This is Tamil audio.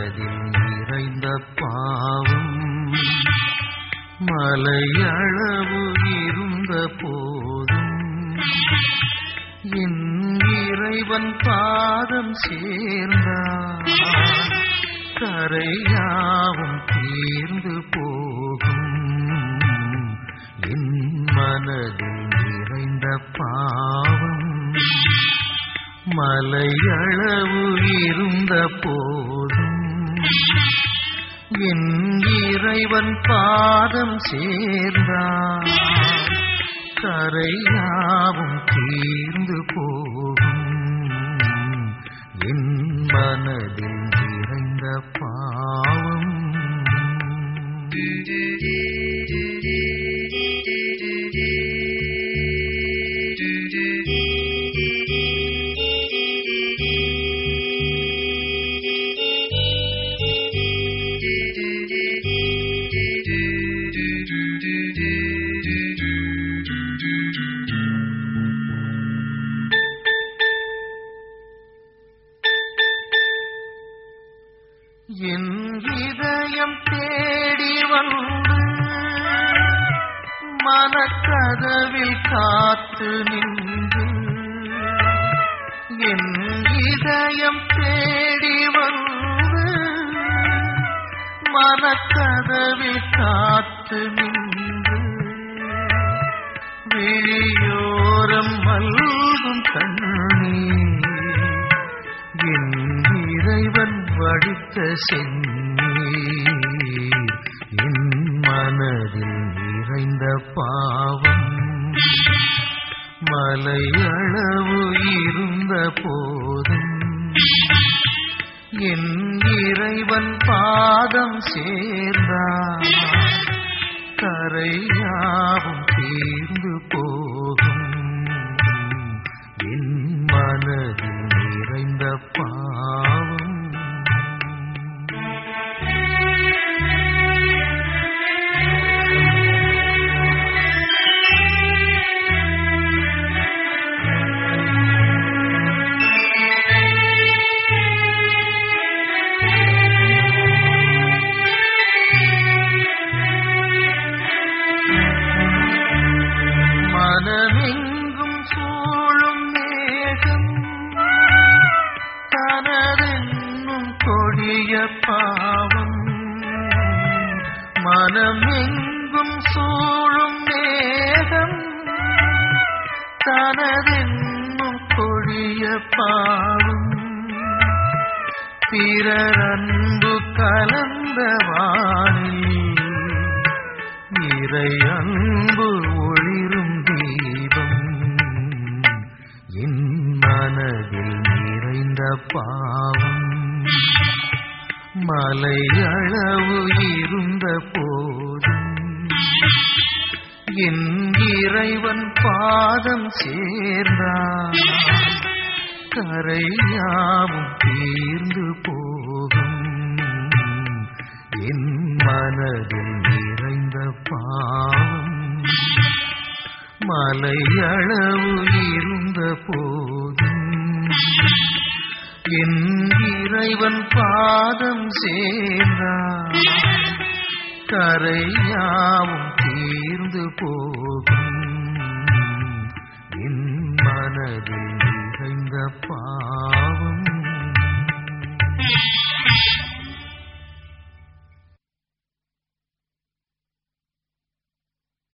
மனதில் நிறைந்த பாவம் மலையளவு இருந்த போதும் என் இறைவன் பாதம் சேர்ந்தார் கரையாவும் தீர்ந்து போகும் என் மனதில் நிறைந்த பாவம் மலையளவு இருந்த போதும் என் இறைவன் பாதம் சேர்ந்தார் கரையாவும் தீர்ந்து போகும் என் மனதில் நிறைந்த பாவம் என் இதயம் தேடி வந்து மனக்கதவில் காத்து நின்று என் இதயம் தேடி வந்து மனக்கதவில் காத்து நின்று விழியோரம் மல்கும் கண்ணீர் என் இறைவன் வடித்த சென்னீர் என் மனதில் நிறைந்த பாவம் மலையளவு இருந்த போதும் என் இறைவன் பாதம் சேர்ந்தார் கரையாவும் தீர்ந்து போகும் என் மனதில் நிறைந்த பாவம் மனமெங்கும் சூழும் மேகம் தனதென்னும் கொடிய பாவம் மனமெங்கும் சூழும் மேகம் தனதென்னும் கொடிய பாவம் பிறர் அன்பு கலந்த வானில் இறை அன்பு ஒளிரும் தீபம் என் மனதில் நிறைந்த பாவம் மலையளவு இருந்த போதும் என் இறைவன் பாதம் சேர்ந்தார் கரையாவும் தீர்ந்து போகும் என் மனதில் நிறைந்த பாவம் மலையளவு இருந்த போதும் என் இறைவன் பாதம் சேர்ந்தார் கரையாவும் தீர்ந்து போகும் என் மனதில் நிறைந்த பாவம்